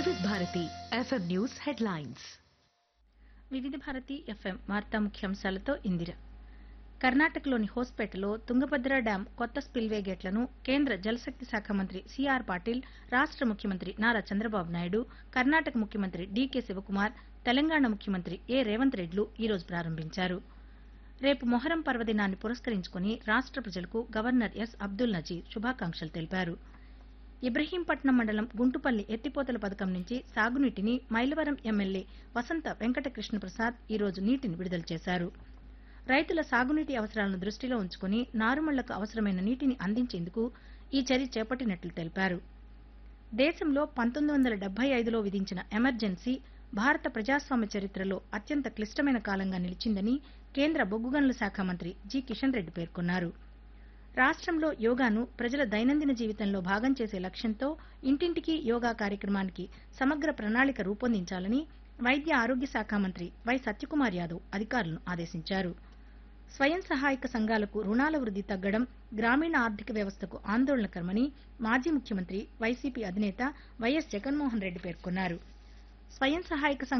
వివిధ Bharati FM news headlines వివిధ Bharati FM వార్తా ముఖ్యాంశాలతో ఇందిర కర్ణాటకలోని హోస్పేటలో తుంగభద్ర డ్యాం కొత్త స్పిల్వే గేట్లను కేంద్ర జలశక్తి శాఖ మంత్రి సిఆర్ పాటిల్ రాష్ట ముఖ్యమంత్రి నారా చంద్రబాబు నాయుడు కర్ణాటక ముఖ్యమంత్రి డీకే శివకుమార్ తెలంగాణ ముఖ్యమంత్రి ఏ రేవంత్ రెడ్లు ఈ రోజు ప్రారంభించారు రేపు మొహరం పర్వదినాన్ని పురస్కరించుకుని రాష్ట ప్రజలకు గవర్నర్ ఎస్ అబ్దుల్ నజీర్ శుభాకాంక్షలు తెలిపారు ఇబ్రహీంపట్నం మండలం గుంటుపల్లి ఎత్తిపోతల పథకం నుంచి సాగునీటిని మైలవరం ఎమ్మెల్యే వసంత వెంకట కృష్ణప్రసాద్ ఈ రోజు నీటిని విడుదల చేశారు రైతుల సాగునీటి అవసరాలను దృష్టిలో ఉంచుకుని నారుమళ్లకు అవసరమైన నీటిని అందించేందుకు ఈ చర్య చేపట్టినట్లు తెలిపారు దేశంలో పంతొమ్మిది వందల డెబ్బై ఐదులో విధించిన ఎమర్జెన్సీ భారత ప్రజాస్వామ్య చరిత్రలో అత్యంత క్లిష్టమైన కాలంగా నిలిచిందని కేంద్ర బొగ్గు గనుల శాఖ మంత్రి జి కిషన్ రెడ్డి పేర్కొన్నారు రాష్ట్రంలో యోగాను ప్రజల దైనందిన జీవితంలో భాగం చేసే లక్ష్యంతో ఇంటింటికి యోగా కార్యక్రమానికి సమగ్ర ప్రణాళిక రూపొందించాలని వైద్య ఆరోగ్య శాఖ మంత్రి వై సత్యకుమార్ యాదవ్ అధికారులను ఆదేశించారు స్వయం సహాయక సంఘాలకు రుణాల వృద్ధి తగ్గడం గ్రామీణ ఆర్థిక వ్యవస్థకు ఆందోళనకరమని మాజీ ముఖ్యమంత్రి వైసీపీ అధినేత వైఎస్ జగన్మోహన్ రెడ్డి పేర్కొన్నారు స్వయం సహాయక